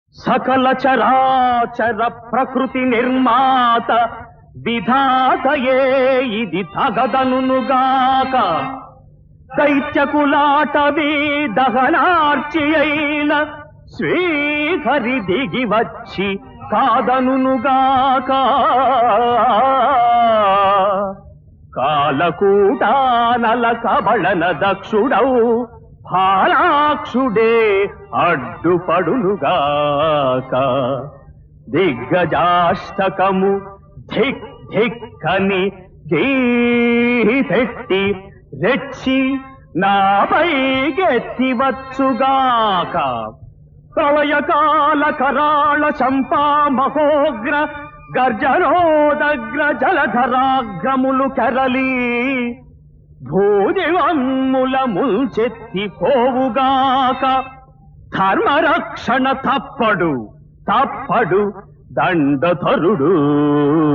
సకల చరాచర ప్రకృతి నిర్మాత విధాతయే ఇది తగదనుగాక దైత్యకులాటవీ దహనార్చి అయిన శ్రీహరి దిగి వచ్చి కాదనుగాక కాలకూటానల కబళన దక్షుడౌ ఫాలాక్షుడే అడ్డుపడునుగాక దిగ్గజాష్టకము ధిక్ ధిక్కని గీపెట్టి రెచ్చి నాపై గెత్తివచ్చుగాక ప్రళయకాల కరాళ చంపా మహోగ్ర గర్జనోదగ్ర జలధరాగ్రములు కెరలి భూదివమ్ముల ముంచెత్తి పోవుగాక ధర్మరక్షణ తప్పడు తప్పడు దండధరుడు